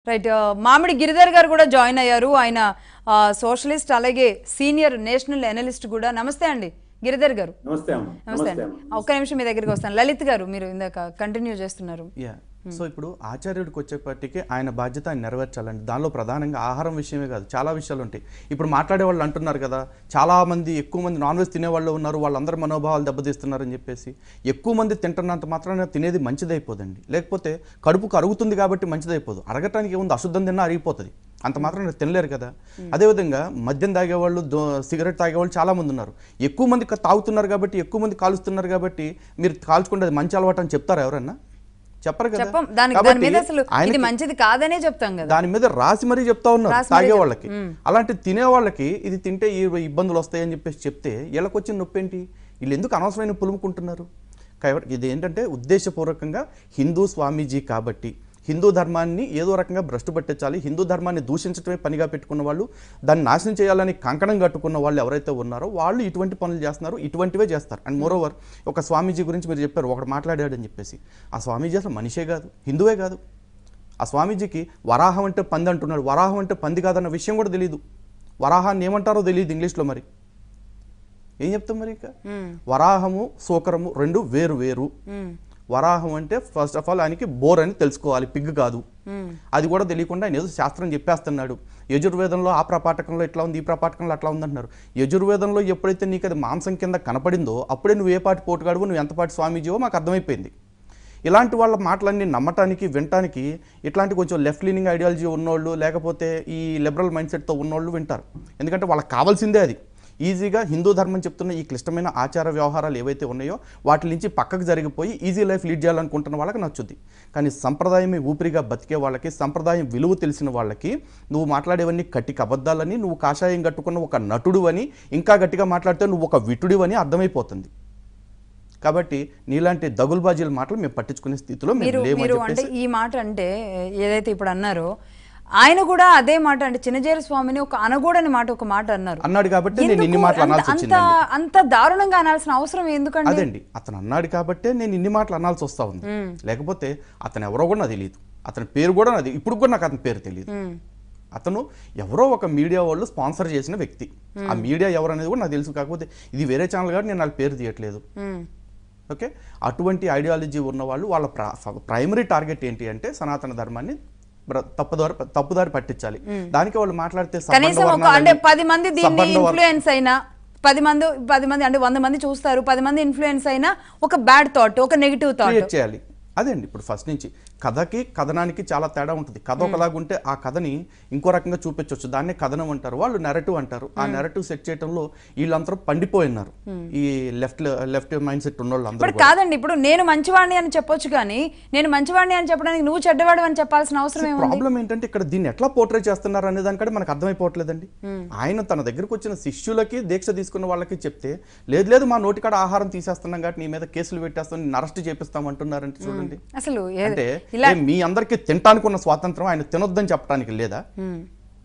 Right మామిడి గిరిధర్ గారు కూడా జాయిన్ అయ్యారు ఆయన ఆ, సోషలిస్ట్ అలాగే సీనియర్ నేషనల్ ఎనలిస్ట్ కూడా నమస్తే అండి గిరిధర్ గారు నమస్తే అమ్మ నమస్తే నమస్తే అండి అమ్మ ఒక్క నిమిషం మీ దగ్గరికి వస్తాను లలిత్ గారు మీరు ఇందాక కంటిన్యూ చేస్తున్నారు యా సో ఇప్పుడు ఆచార్యుడికి వచ్చేపటికి ఆయన బాధ్యత ఆయన నెరవేర్చాలండి దానిలో ప్రధానంగా ఆహారం విషయమే కాదు చాలా విషయాలు ఉంటాయి ఇప్పుడు మాట్లాడే వాళ్ళు అంటున్నారు కదా చాలా మంది ఎక్కువ మంది నాన్ వెజ్ తినేవాళ్ళు ఉన్నారు వాళ్ళందరి మనోభావాలు దెబ్బతీస్తున్నారని చెప్పేసి ఎక్కువ మంది తింటున్నంత మాత్రాన తినేది మంచిదైపోదండి లేకపోతే కడుపుకు అరుగుతుంది కాబట్టి మంచిదైపోదు అరగటానికి ఏముంది అశుద్ధం తిన్నా అరిగిపోతుంది అంత మాత్రం తినలేరు కదా అదేవిధంగా మద్యం తాగేవాళ్ళు దో సిగరెట్ తాగేవాళ్ళు చాలా మంది ఉన్నారు ఎక్కువ మంది క- తాగుతున్నారు కాబట్టి ఎక్కువ మంది కాలుస్తున్నారు కాబట్టి మీరు కాల్చుకుంటే అది మంచి అలవాటు అని చెప్తారా ఎవరన్నా చెప్పరు కదా చెప్పం దానికి దాని కాబట్టి మీద అసలు ఇది ఆయనకి మంచిది కాదనే చెప్తాం కదా దాని మీద రాసి మరీ చెప్తా ఉన్నారు రాసి మరీ తాగే చెప్- వాళ్ళకి అలాంటి తినే వాళ్ళకి ఇది తింటే ఈ ఇబ్బందులు వస్తాయని చెప్పేసి చెప్తే వీళ్ళకి వచ్చిన నొప్పి ఏంటి వీళ్ళు ఎందుకు అనవసరమైన పులుముకుంటున్నారు కాబట్టి ఇది ఏంటంటే ఉద్దేశపూర్వకంగా హిందూ స్వామీజీ కాబట్టి హిందూ ధర్మాన్ని ఏదో రకంగా భ్రష్టు పట్టించాలి హిందూ ధర్మాన్ని దూషించడమే పనిగా పెట్టుకున్న వాళ్ళు దాన్ని నాశనం చేయాలని కంకణం కట్టుకున్న వాళ్ళు ఎవరైతే ఉన్నారో వాళ్ళు ఇటువంటి పనులు చేస్తున్నారు ఇటువంటివే చేస్తారు అండ్ మోరోవర్ ఒక స్వామీజీ గురించి మీరు చెప్పారు ఒకడు మాట్లాడాడు అని చెప్పేసి ఆ స్వామీజీ అసలు మనిషే కాదు హిందువే కాదు ఆ స్వామీజీకి వరాహం అంటే పంది అంటున్నాడు వరాహం అంటే పంది కాదన్న విషయం కూడా తెలియదు వరాహాన్ని ఏమంటారో తెలియదు ఇంగ్లీష్లో మరి ఏం చెప్తాం మరి ఇంకా వరాహము సూకరము రెండు వేరు వేరు వరాహం అంటే ఫస్ట్ ఆఫ్ ఆల్ ఆయనకి బోర్ అని తెలుసుకోవాలి పిగ్ కాదు అది కూడా తెలియకుండా ఆయన ఏదో శాస్త్రం చెప్పేస్తున్నాడు యజుర్వేదంలో ఆ ప్రపాఠకంలో ఇట్లా ఉంది ఈ ప్రపాఠకంలో అట్లా ఉంది అంటున్నారు యజుర్వేదంలో ఎప్పుడైతే నీకు అది మాంసం కింద కనపడిందో అప్పుడే నువ్వు ఏ పాటి పోటుగాడువో నువ్వు ఎంత పాటి స్వామీజీవో మాకు అర్థమైపోయింది ఇలాంటి వాళ్ళ మాటలన్నీ నమ్మటానికి వినటానికి ఇట్లాంటి కొంచెం లెఫ్ట్ లీనింగ్ ఐడియాలజీ ఉన్నోళ్ళు లేకపోతే ఈ లిబరల్ మైండ్ సెట్తో ఉన్నోళ్ళు వింటారు ఎందుకంటే వాళ్ళకి కావాల్సిందే అది ఈజీగా హిందూ ధర్మం చెప్తున్న ఈ క్లిష్టమైన ఆచార వ్యవహారాలు ఏవైతే ఉన్నాయో వాటి నుంచి పక్కకు జరిగిపోయి ఈజీ లైఫ్ లీడ్ చేయాలనుకుంటున్న వాళ్ళకి నచ్చుద్ది కానీ సంప్రదాయమే ఊపిరిగా బతికే వాళ్ళకి సంప్రదాయం విలువ తెలిసిన వాళ్ళకి నువ్వు మాట్లాడేవన్నీ కట్టికి అబద్ధాలని నువ్వు కాషాయం కట్టుకున్న ఒక నటుడు అని ఇంకా గట్టిగా మాట్లాడితే నువ్వు ఒక విటుడివని అర్థమైపోతుంది కాబట్టి నీలాంటి దగుల్బాజీల మాటలు మేము పట్టించుకునే స్థితిలో మీరు మేము లేమని మీరు అంటే చెప్పేసి ఈ మాట అంటే ఏదైతే ఇప్పుడు అన్నారో ఆయన కూడా అదే మాట అంటే చిన్నజేరు స్వామిని ఒక అనగూడని మాట ఒక మాట అన్నారు అన్నాడు కాబట్టి నేను ఇన్ని ఎందుకు మాటలు అంత- అనాల్సి అంత వచ్చిందండి అంత దారుణంగా అనాల్సిన అవసరం ఎందుకండి అదండి అతను అన్నాడు కాబట్టే నేను ఇన్ని మాటలు అనాల్సి వస్తా ఉంది లేకపోతే అతను ఎవరో కూడా నాకు తెలియదు అతని పేరు కూడా నాది ఇప్పుడు కూడా నాకు అతని పేరు తెలియదు ఉమ్, అతను ఎవరో ఒక మీడియా వాళ్ళు స్పాన్సర్ చేసిన వ్యక్తి ఆ మీడియా ఎవరు అనేది కూడా నాకు తెలుసు కాకపోతే ఇది వేరే ఛానల్ కాబట్టి నేను వాళ్ళ పేరు తీయట్లేదు ఉమ్, ఓకే అటువంటి ఐడియాలజీ ఉన్న వాళ్ళు వాళ్ళ ప్రైమరీ టార్గెట్ ఏంటి అంటే సనాతన ధర్మాన్ని బ్ర- తప్పుదారి తప్పుదారి పట్టించాలి దానికి వాళ్ళు మాట్లాడితే సబ్బండ కనీసం ఒక వర్ణాలని, అంటే పది మంది దీన్ని సబ్బండ వర్- ఇన్ఫ్లుయెన్స్ అయినా పది మంది పది మంది అంటే వంద మంది చూస్తారు పది మంది ఇన్ఫ్లుయెన్స్ అయినా ఒక బ్యాడ్ థాట్ ఒక నెగిటివ్ థాట్ క్రియేట్ చేయాలి అదే అండి ఇప్పుడు ఫస్ట్ నుంచి కథకి కథనానికి చాలా తేడా ఉంటుంది కథ ఒకలాగా ఉంటే ఆ కథని ఇంకో రకంగా చూపించవచ్చు దాన్నే కథనం అంటారు వాళ్ళు నెరటివ్ అంటారు ఆ నెరటివ్ సెట్ చేయడంలో వీళ్ళందరూ పండిపోయినారు ఈ లెఫ్ట్ లెఫ్ట్ మైండ్ సెట్ ఉన్న వాళ్ళందరూ ఇప్పుడు కాదండి ఇప్పుడు నేను మంచివాడిని అని చెప్పొచ్చు కానీ నేను మంచివాడిని అని చెప్పడానికి నువ్వు చెడ్డవాడు అని చెప్పాల్సిన అవసరం ఏముంది ప్రాబ్లం ఏంటంటే ఇక్కడ దీన్ని ఎట్లా పోర్ట్రేట్ చేస్తున్నారు అనే దానికంటే మనకు అర్థమైపోవట్లేదండి ఆయన తన దగ్గరకు వచ్చిన శిష్యులకి దీక్ష తీసుకున్న వాళ్ళకి చెప్తే లేదు లేదు మా నోటికాడ ఆహారం తీసేస్తున్నాం కాబట్టి నీ మీద కేసులు పెట్టేస్తాం నిన్ను అరెస్ట్ చేపిస్తాం అంటున్నారంటే చూడండి అసలు ఏ- అంటే ఇలా ఏ మీ అందరికీ తినటానికి ఉన్న స్వాతంత్రం ఆయన తినొద్దని చెప్పడానికి లేదా ఉమ్,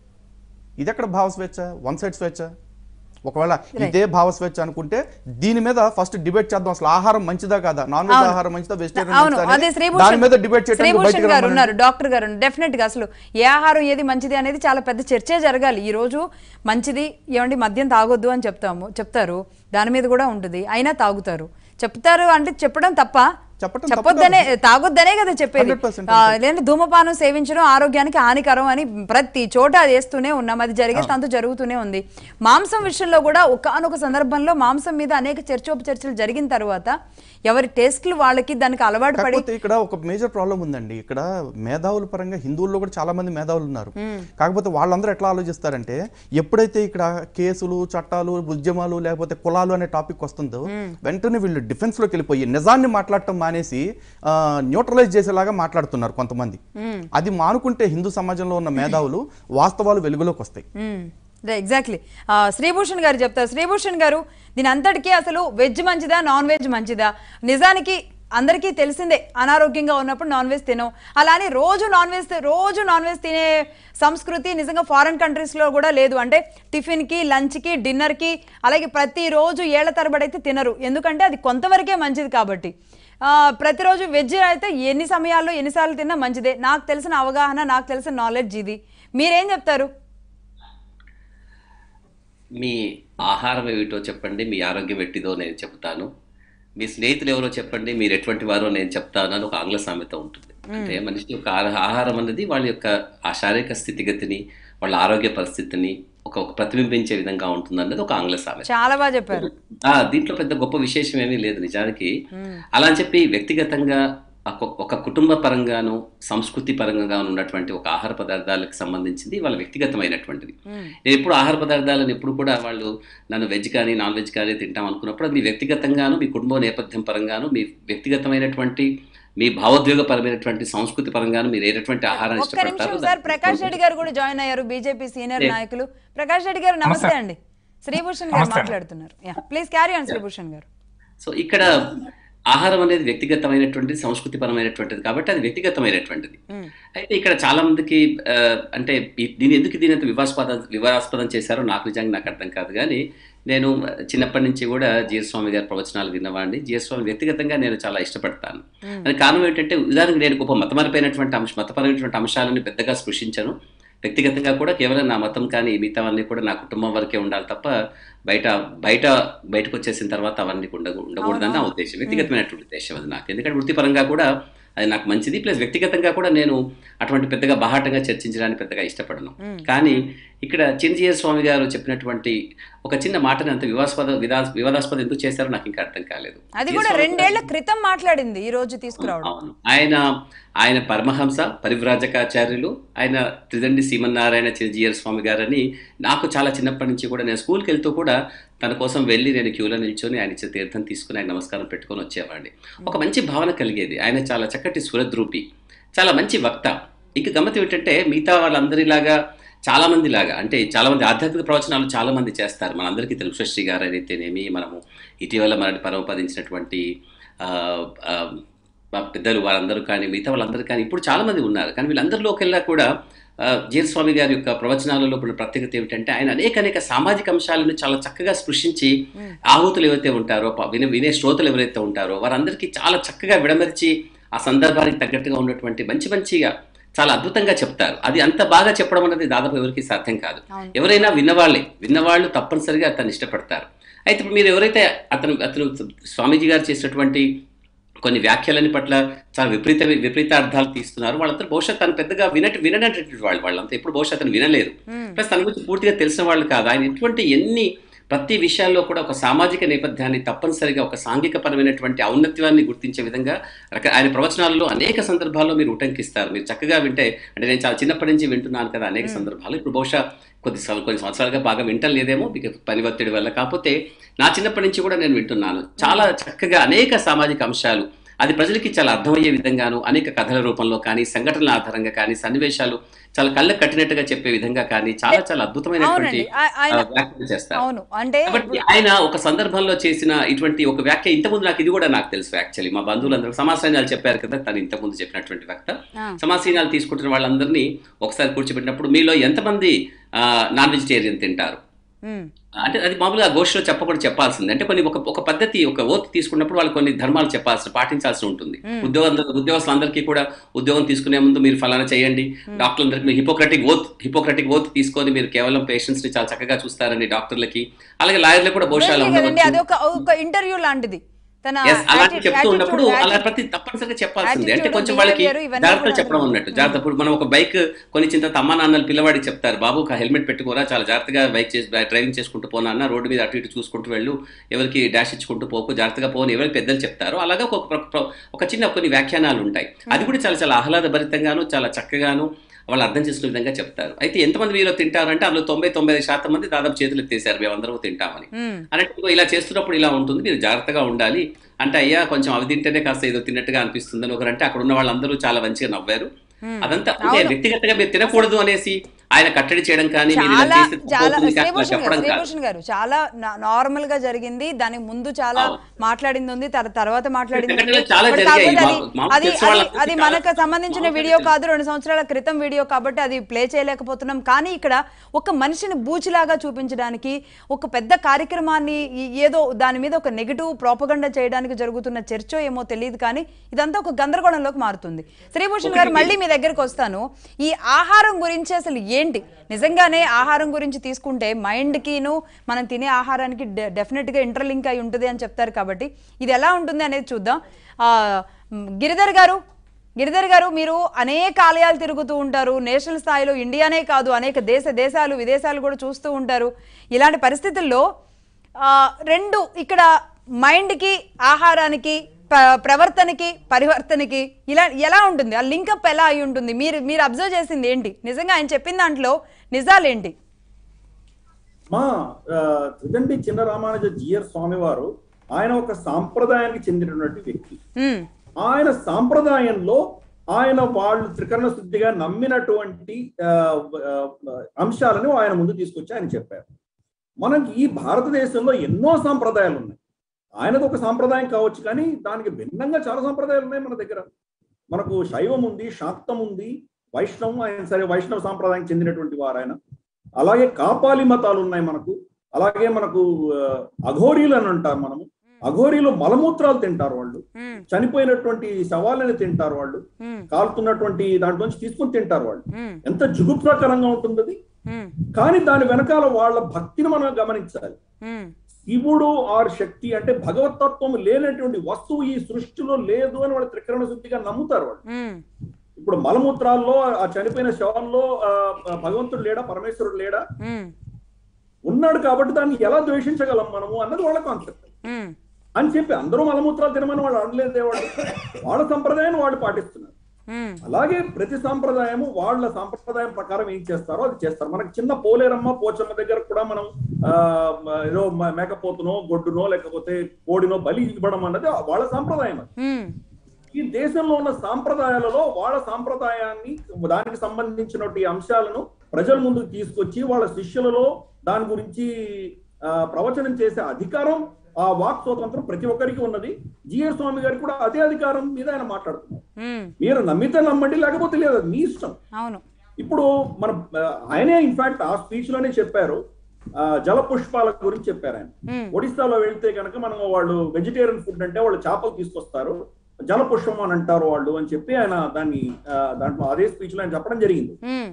ఇది ఎక్కడ భావ స్వేచ్ఛ వన్ సైడ్ స్వేచ్ఛ ఒకవేళ ఇదే భావ స్వేచ్ఛ అనుకుంటే దీని మీద ఫస్ట్ డిబేట్ చేద్దాం అసలు ఆహారం మంచిదా కాదా నాన్ వెజ్ అవును. ఆహారం మంచిదా అవును వెజిటేరియన్ అదే దాని శ్రీభూషణ్ మీద డిబేట్ చేయడానికి శ్రీభూషణ్ బయటికి గారు రమ్మనండి. ఉన్నారు డాక్టర్ గారు డెఫినెట్ గా అసలు ఏ ఆహారం ఏది మంచిది అనేది చాలా పెద్ద చర్చే జరగాలి ఈ రోజు మంచిది ఏమండి మద్యం తాగొద్దు అని చెప్తాము చెప్తారు దాని మీద కూడా ఉంటుంది అయినా తాగుతారు చెప్తారు అంటే చెప్పడం తప్ప చెప్పటం చెప్పొద్దనే తాగొద్దనే కదా చెప్పేది 100% ఆ, లేదంటే ధూమపానం సేవించడం ఆరోగ్యానికి హానికరం అని ప్రతి చోట చేస్తూనే ఉన్నాం అది జరిగేటంత జరుగుతూనే ఉంది మాంసం విషయంలో కూడా ఒకానొక సందర్భంలో మాంసం మీద అనేక చర్చోపచర్చలు జరిగిన తర్వాత ఎవరి టేస్ట్లు వాళ్ళకి దానికి అలవాటు పడి కాకపోతే ఇక్కడ ఒక మేజర్ ప్రాబ్లం ఉందండి ఇక్కడ మేధావుల పరంగా హిందువుల్లో కూడా చాలా మంది మేధావులు ఉన్నారు కాకపోతే వాళ్ళందరూ ఎట్లా ఆలోచిస్తారంటే ఎప్పుడైతే ఇక్కడ కేసులు చట్టాలు ఉద్యమాలు లేకపోతే కులాలు అనే టాపిక్ వస్తుందో వెంటనే వీళ్ళు డిఫెన్స్ లోకి వెళ్ళిపోయి నిజాన్ని మాట్లాడటం మానేసి న్యూట్రలైజ్ చేసేలాగా మాట్లాడుతున్నారు కొంతమంది అది మానుకుంటే హిందూ సమాజంలో ఉన్న మేధావులు వాస్తవాలు వెలుగులోకి వస్తాయి ఎగ్జాక్ట్లీ శ్రీభూషణ్ గారు చెప్తారు శ్రీభూషణ్ గారు దీని అంతటికీ అసలు వెజ్ మంచిదా నాన్ వెజ్ మంచిదా నిజానికి అందరికీ తెలిసిందే అనారోగ్యంగా ఉన్నప్పుడు నాన్ వెజ్ తినం అలానే రోజు నాన్ వెజ్ రోజు నాన్ వెజ్ తినే సంస్కృతి నిజంగా ఫారెన్ కంట్రీస్లో కూడా లేదు అంటే టిఫిన్కి లంచ్కి డిన్నర్కి అలాగే ప్రతిరోజు ఏళ్ల తరబడి అయితే తినరు ఎందుకంటే అది కొంతవరకే మంచిది కాబట్టి ఆ, ప్రతిరోజు వెజ్ అయితే ఎన్ని సమయాల్లో ఎన్నిసార్లు తిన్నా మంచిదే నాకు తెలిసిన అవగాహన నాకు తెలిసిన నాలెడ్జ్ ఇది మీరేం చెప్తారు మీ ఆహారం ఏమిటో చెప్పండి మీ ఆరోగ్యం ఎట్టిదో నేను చెప్తాను మీ స్నేహితులు ఎవరో చెప్పండి మీరు ఎటువంటి వారో నేను చెప్తాను అని ఒక ఆంగ్ల సామెత ఉంటుంది అంటే మనిషి యొక్క ఆహా- ఆహారం అనేది వాళ్ళ యొక్క ఆ శారీరక స్థితిగతిని వాళ్ళ ఆరోగ్య పరిస్థితిని ఒక ఒక ప్రతిబింబించే విధంగా ఉంటుంది అన్నది ఒక ఆంగ్ల సామెత చాలా బాగా చెప్పారు ఆ, దీంట్లో పెద్ద గొప్ప విశేషం ఏమీ లేదు నిజానికి అలా అని చెప్పి వ్యక్తిగతంగా ఒక- ఒక కుటుంబ పరంగాను సంస్కృతి పరంగా ఉన్నటువంటి ఒక ఆహార పదార్థాలకు సంబంధించింది వాళ్ళ వ్యక్తిగతమైనటువంటిది నేను ఎప్పుడు ఆహార పదార్థాలను ఎప్పుడు కూడా వాళ్ళు నన్ను వెజ్ కానీ నాన్ వెజ్ కానీ తింటాం అనుకున్నప్పుడు అది మీ వ్యక్తిగతంగాను మీ కుటుంబ నేపథ్యం పరంగాను మీ వ్యక్తిగతమైనటువంటి మీ భావోద్వేగపరమైనటువంటి సంస్కృతి పరంగాను మీరు ఏటువంటి ఆహారాన్ని ఒక్క నిమిషం ఇష్టపడతారో సార్ దాన్ని ప్రకాష్ రెడ్డి గారు కూడా జాయిన్ అయ్యారు బీజేపీ సీనియర్ లేదు. నాయకులు ప్రకాష్ రెడ్డి గారు నమస్తే అండి శ్రీభూషణ్ గారు నమస్తే. మాట్లాడుతున్నారు ప్లీజ్ క్యారీ ఆన్ శ్రీభూషణ్ గారు సో ఇక్కడ ఆహారం అనేది వ్యక్తిగతమైనటువంటిది సంస్కృతి పరమైనటువంటిది కాబట్టి అది వ్యక్తిగతమైనటువంటిది మ్మ్. అయితే ఇక్కడ చాలా మందికి ఆ, అంటే ఈ- దీన్ని ఎందుకు దీని అంత వివాదాస్పద వివాదాస్పదం చేశారో నాకు నిజంగా నాకు అర్థం కాదు కానీ నేను చిన్నప్పటి నుంచి కూడా జిఎస్ స్వామి గారి ప్రవచనాలు విన్నవాడిని జిఎస్ స్వామి వ్యక్తిగతంగా నేను చాలా ఇష్టపడతాను దానికి కారణం ఏంటంటే ఉదాహరణకు నేను గొప్ప మతపరమైనటువంటి అంశ మతపరమైనటువంటి అంశాలను పెద్దగా స్పృశించను వ్యక్తిగతంగా కూడా కేవలం నా మతం కానీ మిగతావన్నీ కూడా నా కుటుంబం వరకే ఉండాలి తప్ప బయట బయట బయటకు వచ్చేసిన తర్వాత అవన్నీ ఉండ ఉండకూడదని నా ఉద్దేశం వ్యక్తిగతమైనటువంటి ఉద్దేశం అది నాకు ఎందుకంటే వృత్తిపరంగా కూడా అది నాకు మంచిది ప్లస్ వ్యక్తిగతంగా కూడా నేను అటువంటి పెద్దగా బాహాటంగా చర్చించడానికి పెద్దగా ఇష్టపడను కానీ ఇక్కడ చిన్నజీయ స్వామి గారు చెప్పినటువంటి ఒక చిన్న మాటని అంత వివాదాస్పద విదా వివాదాస్పద ఎందుకు చేశారో నాకు ఇంకా అర్థం కాలేదు అది జి. కూడా స్వామి రెండేళ్ల క్రితం మాట్లాడింది ఈ రోజు తీసుకురావడం అవును ఆయన ఆయన పరమహంస పరివ్రాజకాచార్యులు ఆయన త్రిదండి శ్రీమన్నారాయణ చిరంజీయర్ స్వామి గారని నాకు చాలా చిన్నప్పటి నుంచి కూడా నేను స్కూల్కి వెళ్తూ కూడా తన కోసం వెళ్ళి నేను క్యూలో నిల్చొని ఆయన ఇచ్చే తీర్థం తీసుకుని ఆయన నమస్కారం పెట్టుకొని వచ్చేవాడిని ఒక మంచి భావన కలిగేది ఆయన చాలా చక్కటి సురద్రూపి చాలా మంచి వక్త ఇక గమ్మత్ ఏమిటంటే మిగతా వాళ్ళందరిలాగా చాలా మంది లాగా అంటే చాలా మంది ఆధ్యాత్మిక ప్రవచనాలు చాలా మంది చేస్తారు మనందరికీ తెలుసు శ్రీ గారు అయితేనేమి మనము ఇటీవల మనని పరమపదించినటువంటి ఆ, ఆ, మా పెద్దలు వాళ్ళందరూ కానీ మిగతా వాళ్ళందరూ కానీ ఇప్పుడు చాలా మంది ఉన్నారు కానీ వీళ్ళందరిలోకెల్లా కూడా ఆ, జీర్ స్వామి గారి యొక్క ప్రవచనాలలో ఉన్న ప్రత్యేకత ఏమిటంటే ఆయన అనేక అనేక సామాజిక అంశాలను చాలా చక్కగా స్పృశించి ఆహుతులు ఎవరైతే ఉంటారో ప- వినే వినే శ్రోతలు ఎవరైతే ఉంటారో వారందరికీ చాలా చక్కగా విడమరిచి ఆ సందర్భానికి తగ్గట్టుగా ఉన్నటువంటి మంచి మంచిగా చాలా అద్భుతంగా చెప్తారు అది అంత బాగా చెప్పడం అనేది దాదాపు ఎవరికి సాధ్యం కాదు అవును. ఎవరైనా విన్నవాళ్ళే విన్నవాళ్ళు తప్పనిసరిగా అతన్ని ఇష్టపడతారు అయితే ఇప్పుడు మీరు ఎవరైతే అతను అతను స్వామీజీ గారు చేసినటువంటి కొన్ని వ్యాఖ్యలని పట్ల చాలా విపరీత విపరీత అర్థాలు తీస్తున్నారు వాళ్ళంతా బహుశా తను పెద్దగా వినటి విననటువంటి వాళ్ళు వాళ్ళంతా ఎప్పుడు బహుశా అతను వినలేదు ప్లస్ తన గురించి పూర్తిగా తెలిసిన వాళ్ళు కాదు ఆయన ఎటువంటి ఎన్ని ప్రతి విషయాల్లో కూడా ఒక సామాజిక నేపథ్యాన్ని తప్పనిసరిగా ఒక సాంఘిక పరమైనటువంటి ఔన్నత్యాన్ని గుర్తించే విధంగా రక ఆయన ప్రవచనాలలో అనేక సందర్భాల్లో మీరు ఉటంకిస్తారు మీరు చక్కగా వింటే అంటే నేను చాలా చిన్నప్పటి నుంచి వింటున్నాను కదా అనేక సందర్భాలు ఇప్పుడు బహుశా కొద్ది సం- కొన్ని సంవత్సరాలుగా బాగా వింటం లేదేమో మీకు పని ఒత్తిడి వల్ల కాకపోతే నా చిన్నప్పటి నుంచి కూడా నేను వింటున్నాను చాలా చక్కగా అనేక సామాజిక అంశాలు అది ప్రజలకి చాలా అర్థమయ్యే విధంగాను అనేక కథల రూపంలో కానీ సంఘటనల ఆధారంగా కానీ సన్నివేశాలు చాలా కళ్ళకు కట్టినట్టుగా చెప్పే విధంగా కానీ చాలా చాలా అద్భుతమైనటువంటి అవునండి ఆ- ఆయన ఆ, వ్యాఖ్యలు చేస్తారు అవును అంటే కాబట్టి ఆయన ఒక సందర్భంలో చేసిన ఇటువంటి ఒక వ్యాఖ్య ఇంతకుముందు నాకు ఇది కూడా నాకు తెలుసు యాక్చువల్లీ మా బంధువులందరూ సమాసీనాలు చెప్పారు కదా తను ఇంతకుముందు చెప్పినటువంటి వక్త ఆ. సమాసీనాలు తీసుకుంటున్న వాళ్ళందరినీ ఒకసారి కూర్చోబెట్టినప్పుడు మీలో ఎంతమంది నాన్ వెజిటేరియన్ తింటారు ఉమ్, అంటే అది మామూలుగా గోష్ఠిలో చెప్పకుండా చెప్పాల్సింది అంటే కొన్ని ఒక ఒక పద్ధతి ఒక ఓత్ తీసుకున్నప్పుడు వాళ్ళు కొన్ని ధర్మాలు చెప్పాల్సి పాటించాల్సి ఉంటుంది ఉద్యోగం ఉద్యోగస్తులందరికీ కూడా ఉద్యోగం తీసుకునే ముందు మీరు ఫలానా చేయండి డాక్టర్లందరికీ మీరు హిపోక్రటిక్ ఓత్ హిపోక్రటిక్ ఓత్ తీసుకొని మీరు కేవలం పేషెంట్స్ ని చాలా చక్కగా చూస్తారని డాక్టర్లకి అలాగే లాయర్లకు కూడా భవిష్యత్తు Obviously కదండి అది ఉండవచ్చు ఒక ఒక ఇంటర్వ్యూ లాంటిది తన Yes, అలాంటి atti- చెప్తూ ఉన్నప్పుడు attitude, అలా atti- ప్రతి తప్పనిసరిగా చెప్పాల్సింది అంటే attitude, కొంచెం వాళ్ళకి behavior ఇవన్నీ జాగ్రత్తలు కూడా చెప్పడం అందులో. అన్నట్టు జాగ్రత్త ఇప్పుడు మనం ఒక బైక్ కొని చింత అమ్మా నాన్నలు పిల్లవాడికి చెప్తారు బాబు ఒక హెల్మెట్ పెట్టుకోరా చాలా జాగ్రత్తగా బైక్ చేసి డ్రైవింగ్ చేసుకుంటూ పోనా అన్న రోడ్డు మీద అటు ఇటు చూసుకుంటూ వెళ్ళు ఎవరికి డాష్ ఇచ్చుకుంటూ పోకు జాగ్రత్తగా పోను ఎవరికి పెద్దలు చెప్తారు అలాగే ఒక ప్ర- ప్ర- ఒక చిన్న కొన్ని వ్యాఖ్యానాలు ఉంటాయి అది కూడా చాలా చాలా ఆహ్లాదభరితంగాను చాలా చక్కగాను వాళ్ళు అర్థం చేసుకునే విధంగా చెప్తారు అయితే ఎంతమంది మీలో తింటారంటే అందులో తొంభై తొంభై ఐదు శాతం మంది దాదాపు చేతులు ఎత్తేసారు మేమందరం తింటామని ఉమ్, అన్నట్టు ఇదిగో ఇలా చేస్తున్నప్పుడు ఇలా ఉంటుంది మీరు జాగ్రత్తగా ఉండాలి అంటే అయ్యా కొంచెం అవి తింటేనే కాస్త ఏదో తిన్నట్టుగా అనిపిస్తుంది అని ఒకరంటే అక్కడ ఉన్న వాళ్ళందరూ చాలా మంచిగా నవ్వారు Hmm. అదంతా అంటే వ్యక్తిగతంగా మీరు తినకూడదు అనేసి ఆయన కట్టడి చేయడం కానీ మీరు ఇలా చాలా చేస్తే తప్పు చాలా అవుతుంది కానీ అలా శ్రీభూషణ్ గారు చెప్పడం కాదు శ్రీభూషణ్ గారు చాలా నార్మల్ గా జరిగింది దానికి ముందు చాలా అవును. మాట్లాడింది ఉంది తర్- తర్వాత మాట్లాడింది ఉంది. ఎందుకంటే చాలా బట్ జరిగాయి. కాకపోతే అది- మాకు- మాకు అది తెలిసిన అది- వాళ్ళకి అది చాలా- మనకు సంబంధించిన మాకు వీడియో తెలిసిన- కాదు రెండు సంవత్సరాల క్రితం వీడియో కాబట్టి అది ప్లే చేయలేకపోతున్నాం కానీ ఇక్కడ ఒక మనిషిని బూచిలాగా చూపించడానికి ఒక పెద్ద కార్యక్రమాన్ని ఈ- ఏదో దాని మీద ఒక నెగిటివ్ ప్రోపగండా చేయడానికి జరుగుతున్న చర్చో ఏమో తెలియదు కానీ ఇదంతా ఒక గందరగోళంలోకి మారుతుంది శ్రీభూషణ్ గారు మళ్ళీ మీ దగ్గరకు వస్తాను ఈ ఆహారం గురించి అసలు ఏంటి నిజంగానే ఆహారం గురించి తీసుకుంటే మైండ్కిను మనం తినే ఆహారానికి డె- డెఫినెట్గా ఇంటర్లింక్ అయి ఉంటుంది అని చెప్తారు కాబట్టి ఇది ఎలా ఉంటుంది అనేది చూద్దాం ఆ, మ్, గిరిధర్ గారు గిరిధర్ గారు మీరు అనేక ఆలయాలు తిరుగుతూ ఉంటారు నేషనల్ స్థాయిలో ఇండియానే కాదు అనేక దేశ దేశాలు విదేశాలు కూడా చూస్తూ ఉంటారు ఇలాంటి పరిస్థితుల్లో ఆ, రెండు ఇక్కడ మైండ్కి ఆహారానికి ప్ర- ప్రవర్తనకి పరివర్తనకి ఇలా ఎలా ఉంటుంది ఆ లింకప్ ఎలా అయి ఉంటుంది మీరు మీరు అబ్జర్వ్ చేసింది ఏంటి నిజంగా ఆయన చెప్పిన దాంట్లో నిజాలేంటి మా ఆ, త్రిదండి చిన్న రామానుజ జియర్ స్వామివారు ఆయన ఒక సాంప్రదాయానికి చెందినటువంటి వ్యక్తి ఉమ్, ఆయన సాంప్రదాయంలో ఆయన వాళ్ళు త్రికరణ శుద్ధిగా నమ్మినటువంటి ఆ, ఆ, అంశాలను ఆయన ముందు తీసుకొచ్చి ఆయన చెప్పారు మనకి ఈ భారతదేశంలో ఎన్నో సాంప్రదాయాలు ఉన్నాయి ఆయనది ఒక సాంప్రదాయం కావచ్చు కానీ దానికి భిన్నంగా చాలా సాంప్రదాయాలు ఉన్నాయి మన దగ్గర మనకు శైవం ఉంది శాక్తం ఉంది వైష్ణవం ఆయన సరే వైష్ణవ సాంప్రదాయం చెందినటువంటి వారు ఆయన అలాగే కాపాలి మతాలు ఉన్నాయి మనకు అలాగే మనకు ఆ, అఘోరీలు అని అంటారు మనము అఘోరీలు మలమూత్రాలు తింటారు వాళ్ళు ఉమ్, చనిపోయినటువంటి శవాలని తింటారు వాళ్ళు ఉమ్, కాలుతున్నటువంటి దాంట్లోంచి తీసుకొని తింటారు వాళ్ళు ఉమ్, ఎంత జుగుప్సాకరంగా ఉంటుంది అది ఉమ్, కానీ దాని వెనకాల వాళ్ళ భక్తిని మనం గమనించాలి ఉమ్, శివుడు ఆర్ శక్తి అంటే భగవతత్వం లేనటువంటి వస్తువు ఈ సృష్టిలో లేదు అని వాళ్ళు త్రికరణ శుద్ధిగా నమ్ముతారు వాళ్ళు ఉమ్, ఇప్పుడు మలమూత్రాల్లో ఆ చనిపోయిన శవంలో ఆ, భగవంతుడు లేడా పరమేశ్వరుడు లేడా ఉమ్, ఉన్నాడు కాబట్టి దాన్ని ఎలా ద్వేషించగలం మనము అన్నది వాళ్ళ కాన్సెప్ట్ ఉమ్, అని చెప్పి అందరూ మలమూత్రాలు తినమని వాళ్ళు అనలేదే వాళ్ళు వాళ్ళ సంప్రదాయాన్ని వాళ్ళు పాటిస్తున్నారు ఉమ్, అలాగే ప్రతి సాంప్రదాయము వాళ్ళ సాంప్రదాయం ప్రకారం ఏం చేస్తారో అది చేస్తారు మనకి చిన్న పోలేరమ్మ పోచమ్మ దగ్గర కూడా మనం ఆ ఏదో మ- మేకపోతునో గొడ్డునో లేకపోతే కోడినో బలి ఇవ్వడం అన్నది వాళ్ళ సాంప్రదాయం అది ఉమ్, ఈ దేశంలో ఉన్న సాంప్రదాయాలలో వాళ్ళ సాంప్రదాయాన్ని దానికి సంబంధించినటువంటి అంశాలను ప్రజల ముందుకు తీసుకొచ్చి వాళ్ళ శిష్యులలో దాని గురించి ఆ, ప్రవచనం చేసే అధికారం ఆ వాక్ స్వాతంత్రం ప్రతి ఒక్కరికి ఉన్నది జిఆర్ స్వామి గారికి కూడా అదే అధికారం మీద ఆయన మాట్లాడుతున్నారు ఉమ్, మీరు నమ్మితే నమ్మండి లేకపోతే లేదు అది మీ ఇష్టం అవును ఇప్పుడు మన ఆ, ఆయనే ఇన్ఫాక్ట్ ఆ స్పీచ్ లోనే చెప్పారు ఆ, జల పుష్పాల గురించి చెప్పారు ఆయన ఉమ్, ఒడిస్తాలో వెళ్తే కనుక మనం వాళ్ళు వెజిటేరియన్ ఫుడ్ అంటే వాళ్ళు చేపలు తీసుకొస్తారు జల పుష్పం అని అంటారు వాళ్ళు అని చెప్పి ఆయన దాన్ని ఆ, దాంట్లో అదే స్పీచ్ లో ఆయన చెప్పడం జరిగింది ఉమ్,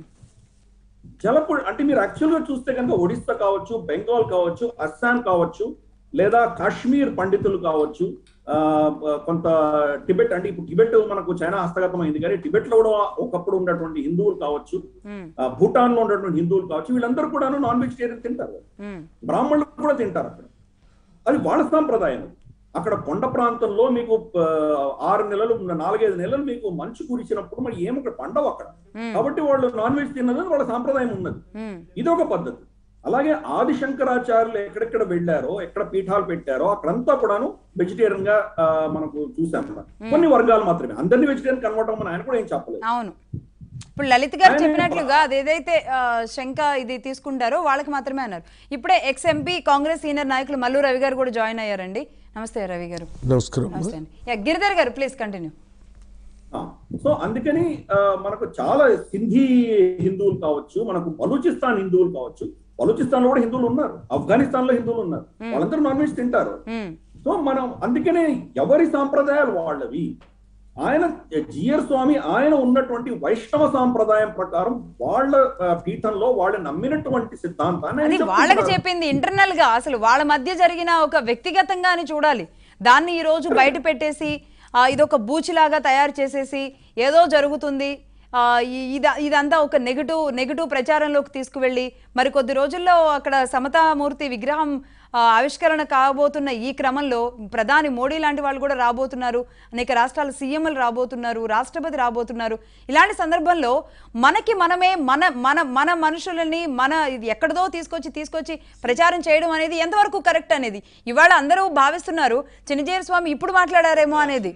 జలపు అంటే మీరు యాక్చువల్ గా చూస్తే కనుక ఒడిస్సా కావచ్చు బెంగాల్ కావచ్చు అస్సాం కావచ్చు లేదా కాశ్మీర్ పండితులు కావచ్చు ఆ, కొంత టిబెట్ అంటే ఇప్పుడు టిబెట్ మనకు చైనా హస్తగతం అయింది కానీ టిబెట్ లో కూడా ఒకప్పుడు ఉన్నటువంటి హిందువులు కావచ్చు ఉమ్, ఆ, భూటాన్ లో ఉన్నటువంటి హిందువులు కావచ్చు వీళ్ళందరూ కూడా నాన్ వెజిటేరియన్ తింటారు ఉమ్, బ్రాహ్మణులు కూడా తింటారు అక్కడ అది వాళ్ళ సాంప్రదాయం అది. అక్కడ కొండ ప్రాంతంలో మీకు ఆ, ఆరు నెలలు నాలుగైదు నెలలు మీకు మంచు కురిసినప్పుడు మరి ఏమి అక్కడ పండవు అక్కడ ఉమ్, కాబట్టి వాళ్ళు నాన్ వెజ్ తిన్నది వాళ్ళ సాంప్రదాయం ఉన్నది ఉమ్, ఇది ఒక పద్ధతి అలాగే ఆది శంకరాచార్యులు ఎక్కడెక్కడ వెళ్ళారో ఎక్కడ పీఠాలు పెట్టారో అక్కడంతా కూడాను వెజిటేరియన్ గా ఆ, మనకు చూసాం మనం. కొన్ని వర్గాలు మాత్రమే అందరినీ వెజిటేరియన్ కన్వర్ట్ అవ్వమని ఆయన కూడా ఏం చెప్పలేదు అవును ఇప్పుడు లలిత్ గారు ఆయన చెప్పినట్లుగా అదేదైతే ఆ, శంక ఇది తీసుకుంటారో వాళ్ళకి మాత్రమే అన్నారు ఇప్పుడే ఎక్స్ ఎంపీ కాంగ్రెస్ సీనియర్ నాయకులు మల్లు రవి గారు కూడా జాయిన్ అయ్యారండి నమస్తే రవి గారు నమస్కారం నమస్తే అండి యా, గిరిధర్ గారు ప్లీజ్ కంటిన్యూ ఆ, సో అందుకని ఆ, మనకు చాలా సింధీ హిందువులు కావచ్చు మనకు బలూచిస్తాన్ హిందువులు కావచ్చు బలూచిస్తాన్ లో కూడా హిందువులు ఉన్నారు ఆఫ్ఘనిస్తాన్ లో హిందువులు ఉన్నారు వాళ్ళందరూ నాన్ వెజ్ తింటారు సో మనం అందుకనే ఎవరి సాంప్రదాయాలు వాళ్ళవి ఆయన జిఆర్ స్వామి ఆయన ఉన్నటువంటి వైష్ణవ సాంప్రదాయం ప్రకారం వాళ్ళ ఆ, పీఠంలో వాళ్ళు నమ్మినటువంటి సిద్ధాంతాన్ని ఆయన అది చెప్తున్నారు. వాళ్ళకి చెప్పింది ఇంటర్నల్ గా అసలు వాళ్ళ మధ్య జరిగిన ఒక వ్యక్తిగతంగా అని చూడాలి దాన్ని ఈ రోజు బయట పెట్టేసి ఆ, ఇదొక బూచిలాగా తయారు చేసేసి ఏదో జరుగుతుంది ఆ, ఈ- ఇద- ఇదంతా ఒక నెగటివ్ నెగటివ్ ప్రచారంలోకి తీసుకువెళ్ళి మరి కొద్ది రోజుల్లో అక్కడ సమతామూర్తి విగ్రహం ఆ, ఆవిష్కరణ కాబోతున్న ఈ క్రమంలో ప్రధాని మోడీ లాంటి వాళ్ళు కూడా రాబోతున్నారు అనేక రాష్ట్రాల సీఎంలు రాబోతున్నారు రాష్ట్రపతి రాబోతున్నారు ఇలాంటి సందర్భంలో మనకి మనమే మన మన మన మనుషులని మన ఇది ఎక్కడిదో తీసుకొచ్చి తీసుకొచ్చి ప్రచారం చేయడం అనేది ఎంతవరకు కరెక్ట్ అనేది ఇవాళ అందరూ భావిస్తున్నారు చిన్నజీర స్వామి ఇప్పుడు మాట్లాడారేమో అనేది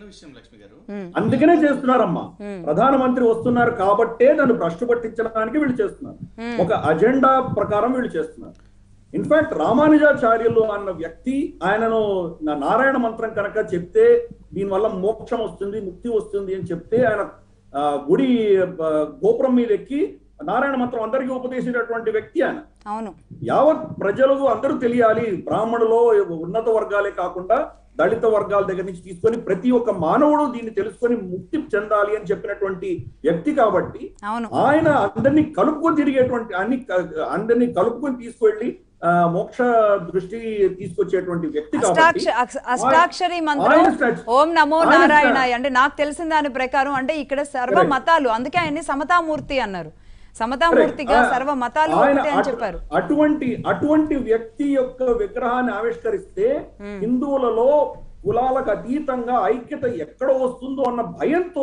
అందుకనే చేస్తున్నారమ్మా ప్రధానమంత్రి వస్తున్నారు కాబట్టే దాన్ని భ్రష్టు పట్టించడానికి వీళ్ళు చేస్తున్నారు ఒక అజెండా ప్రకారం వీళ్ళు చేస్తున్నారు ఇన్ఫాక్ట్ రామానుజాచార్యులు అన్న వ్యక్తి ఆయనను నా- నారాయణ మంత్రం కనుక చెప్తే దీనివల్ల మోక్షం వస్తుంది ముక్తి వస్తుంది అని చెప్తే ఆయన ఆ, గుడి ఆ, గోపురం మీద ఎక్కి నారాయణ మంత్రం అందరికీ ఉపదేశించినటువంటి వ్యక్తి ఆయన అవును యావత్ ప్రజలకు అందరూ తెలియాలి బ్రాహ్మణులో ఉన్నత వర్గాలే కాకుండా దళిత వర్గాల దగ్గర నుంచి తీసుకొని ప్రతి ఒక్క మానవుడు దీన్ని తెలుసుకొని ముక్తి చెందాలి అని చెప్పినటువంటి వ్యక్తి కాబట్టి అవును ఆయన అందరినీ కలుపుకొని తిరిగేటువంటి అన్ని క- అందరినీ కలుపుకొని తీసుకువెళ్ళి ఆ, మోక్ష దృష్టి తీసుకొచ్చేటువంటి వ్యక్తి కాబట్టి అష్టాక్ష అక్ష- అష్టాక్షరి మంత్రం ఆయన స్టాచ్- ఓం నమో ఆయన నారాయణ అంటే నాకు తెలిసిన దాని ప్రకారం అంటే ఇక్కడ సర్వ Correct. మతాలు అందుకే ఆయన్ని సమతామూర్తి అన్నారు సమతామూర్తిగా ఆ- సర్వ మతాలు ఆయన ఒకటే అని అటు- చెప్పారు అటువంటి అటువంటి వ్యక్తి యొక్క విగ్రహాన్ని ఆవిష్కరిస్తే హిందువులలో కులాలకు అతీతంగా ఐక్యత ఎక్కడ వస్తుందో అన్న భయంతో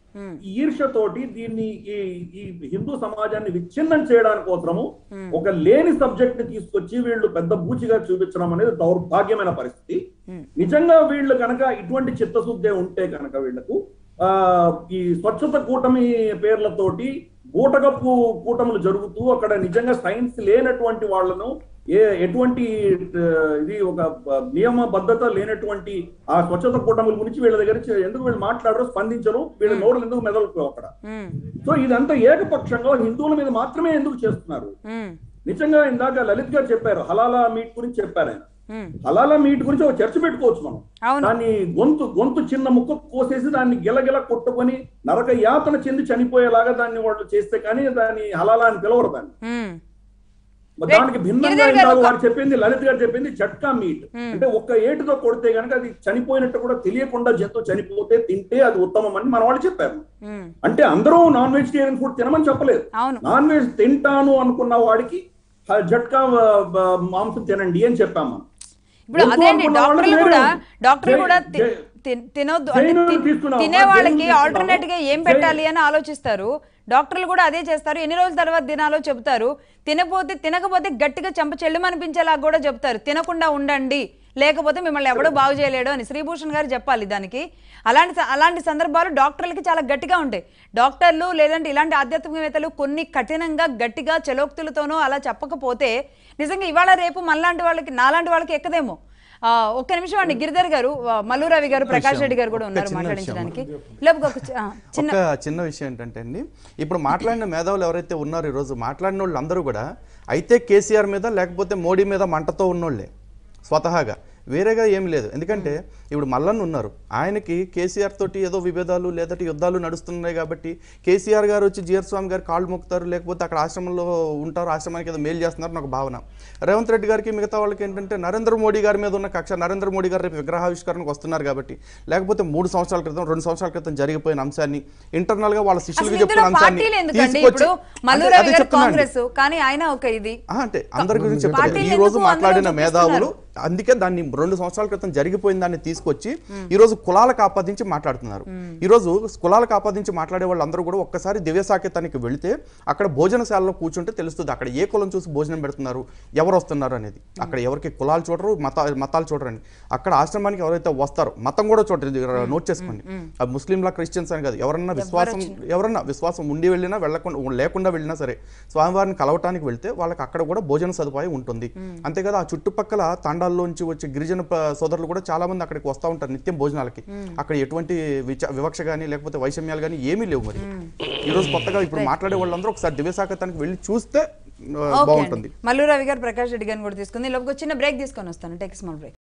ఈర్షతోటి దీన్ని ఈ ఈ హిందూ సమాజాన్ని విచ్ఛిన్నం చేయడానికి కోసము ఒక లేని సబ్జెక్ట్ ని తీసుకొచ్చి వీళ్ళు పెద్ద బూచిగా చూపించడం అనేది దౌర్భాగ్యమైన పరిస్థితి నిజంగా వీళ్ళు కనుక ఇటువంటి చిత్తశుద్ధే ఉంటే కనుక వీళ్లకు ఆ ఈ స్వచ్ఛత కూటమి పేర్లతోటి బూటగప్పు కూటములు జరుగుతూ అక్కడ నిజంగా సైన్స్ లేనటువంటి వాళ్ళను ఏ ఎటువంటి ఆ, ఇది ఒక బ- నియమబద్ధత లేనటువంటి ఆ స్వచ్ఛత కూటముల గురించి వీళ్ళ దగ్గర నుంచి ఎందుకు వీళ్ళు మాట్లాడరు స్పందించరు వీళ్ళ నోరులు ఎందుకు మెదలు అక్కడ ఉమ్, సో ఇదంతా ఏకపక్షంగా హిందువుల మీద మాత్రమే ఎందుకు చేస్తున్నారు ఉమ్, నిజంగా ఇందాక లలిత్ గారు చెప్పారు హలాలా మీట్ గురించి చెప్పారు ఆయన ఉమ్. హలాలా మీట్ గురించి ఒక చర్చ పెట్టుకోవచ్చు మనం అవును దాన్ని గొంతు గొంతు చిన్న ముక్క కోసేసి దాన్ని గిలగిల కొట్టుకొని నరక యాతన చెంది చనిపోయేలాగా దాన్ని వాళ్ళు చేస్తే కానీ దాన్ని హలాలా అని పిలవరు దాన్ని ఉమ్, మరి రైట్. దానికి భిన్నంగా గిరిధర్ గారు ఇందాక ఒక- వారు చెప్పింది లలిత్ గారు చెప్పింది చట్కా మీట్ అంటే ఒక్క ఏటుతో కొడితే గనక అది చనిపోయినట్టు కూడా తెలియకుండా జంతువు చనిపోతే తింటే అది ఉత్తమం అని మన వాళ్ళు చెప్పారు ఉమ్, అంటే అందరూ నాన్ వెజిటేరియన్ ఫుడ్ తినమని చెప్పలేదు అవును నాన్ వెజ్ తింటాను అనుకున్న వాడికి హ- జట్కా ఆ, బ- మాంసం తినండి అని చెప్పాము మనం. ఇప్పుడు వద్దు అదేంటి అనుకున్న వాళ్ళు డాక్టర్లు వేరే కూడా ఉంది. డాక్టర్లు జై- కూడా తి- జై- తిన్- తినొద్దు అంటే జైనులు తిన్- తీసుకున్నావా? తినే వాళ్ళకి జైనులు తీసుకున్నావా? ఆల్టర్నేట్ గా ఏం జై- పెట్టాలి అని ఆలోచిస్తారు డాక్టర్లు కూడా అదే చేస్తారు ఎన్ని రోజుల తర్వాత తినాలో చెబుతారు తినపోతే తినకపోతే గట్టిగా చెంప చెల్లుమనిపించేలా కూడా చెప్తారు తినకుండా ఉండండి లేకపోతే మిమ్మల్ని ఎవడో బాగు చేయలేడు అని శ్రీభూషణ్ గారు చెప్పాలి దానికి అలాంటి స- అలాంటి సందర్భాలు డాక్టర్లకి చాలా గట్టిగా ఉంటాయి డాక్టర్లు లేదంటే ఇలాంటి ఆధ్యాత్మికవేత్తలు కొన్ని కఠినంగా గట్టిగా చలోక్తులతోనో అలా చెప్పకపోతే నిజంగా ఇవాళ రేపు మనలాంటి వాళ్ళకి నాలాంటి వాళ్ళకి ఎక్కదేమో ఆ, ఒక్క నిమిషం అండి గిరిధర్ గారు ఆ, మల్లు రవి గారు ప్రకాష్ రెడ్డి గారు కూడా ఒక్క ఉన్నారు చిన్న మాట్లాడించడానికి లేకపోతే ఒక చి- ఆ, చిన్న ఒక చిన్న విషయం ఏంటంటే అండి ఇప్పుడు మాట్లాడిన మేధావులు ఎవరైతే ఉన్నారో ఈరోజు మాట్లాడిన వాళ్ళు అందరూ కూడా అయితే కేసీఆర్ మీద లేకపోతే మోడీ మీద మంటతో ఉన్నోళ్ళే స్వతహాగా వేరేగా ఏం లేదు ఎందుకంటే ఇప్పుడు మల్లన్న ఉన్నారు ఆయనకి కేసీఆర్ తోటి ఏదో విభేదాలు లేదంటే యుద్ధాలు నడుస్తున్నాయి కాబట్టి కేసీఆర్ గారు వచ్చి జిఆర్ స్వామి గారు కాళ్ళు మొక్కుతారు లేకపోతే అక్కడ ఆశ్రమంలో ఉంటారు ఆశ్రమానికి ఏదో మేలు చేస్తున్నారు నాకు భావన రేవంత్ రెడ్డి గారికి మిగతా వాళ్ళకి ఏంటంటే నరేంద్ర మోడీ గారి మీద ఉన్న కక్ష నరేంద్ర మోడీ గారు రేపు విగ్రహావిష్కరణకు వస్తున్నారు కాబట్టి లేకపోతే మూడు సంవత్సరాల క్రితం రెండు సంవత్సరాల క్రితం జరిగిపోయిన అంశాన్ని ఇంటర్నల్ గా వాళ్ళ అసలు శిష్యులకు ఇందులో చెప్పిన అంశాన్ని పార్టీలు ఎందుకండి తీసుకొచ్చి ఇప్పుడు మల్లు అంటే రవి అదే గారు చెప్తున్నా అండి. కాంగ్రెస్ కానీ ఆయన ఒక ఇది ఆ, అంటే అందరి గురించి చెప్తారు పార్టీలు ఈ రోజు ఎందుకు మాట్లాడిన అందులో మేధావులు అందుకే దాన్ని రెండు సంవత్సరాల క్రితం జరిగిపోయిన దాన్ని తీసుకొచ్చి ఈ రోజు కులాలకు ఆపాదించి మాట్లాడుతున్నారు ఈ రోజు కులాలకు ఆపాదించి మాట్లాడే వాళ్ళందరూ కూడా ఒక్కసారి దివ్యసాకేతానికి వెళితే అక్కడ భోజనశాలలో కూర్చుంటే తెలుస్తుంది అక్కడ ఏ కులం చూసి భోజనం పెడుతున్నారు ఎవరు వస్తున్నారు అనేది అక్కడ ఎవరికి కులాలు చూడరు మత మతాలు చూడరండి అక్కడ ఆశ్రమానికి ఎవరైతే వస్తారో మతం కూడా చూడరు ఇది నోట్ చేసుకోండి అది ముస్లింలా క్రిస్టియన్స్ అని కాదు ఎవరన్నా విశ్వాసం ఎవరన్నా విశ్వాసం ఉండి వెళ్ళినా వెళ్ళకుండా లేకుండా వెళ్ళినా సరే స్వామివారిని కలవటానికి వెళ్తే వాళ్ళకి అక్కడ కూడా భోజన సదుపాయం ఉంటుంది అంతే కదా ఆ చుట్టుపక్కల తాండాల్లోంచి వచ్చే గిరిజన ప- సోదరులు కూడా చాలా మంది అక్కడికి వస్తూ ఉంటారు నిత్యం భోజనాలకి అక్కడ ఎటువంటి విచ- వివక్ష కానీ లేకపోతే వైషమ్యాలు కానీ ఏమీ లేవు మరి ఈ రోజు కొత్తగా ఇప్పుడు మాట్లాడే వాళ్ళందరూ ఒకసారి దివ్యశాఖతానికి వెళ్ళి చూస్తే ఆ, ఓకే బాగుంటుంది అండి. మల్లు రవి గారు ప్రకాష్ రెడ్డి గారిని కూడా తీసుకుంది లోపు ఒక చిన్న బ్రేక్ తీసుకొని వస్తాను టెక్ స్మాల్ బ్రేక్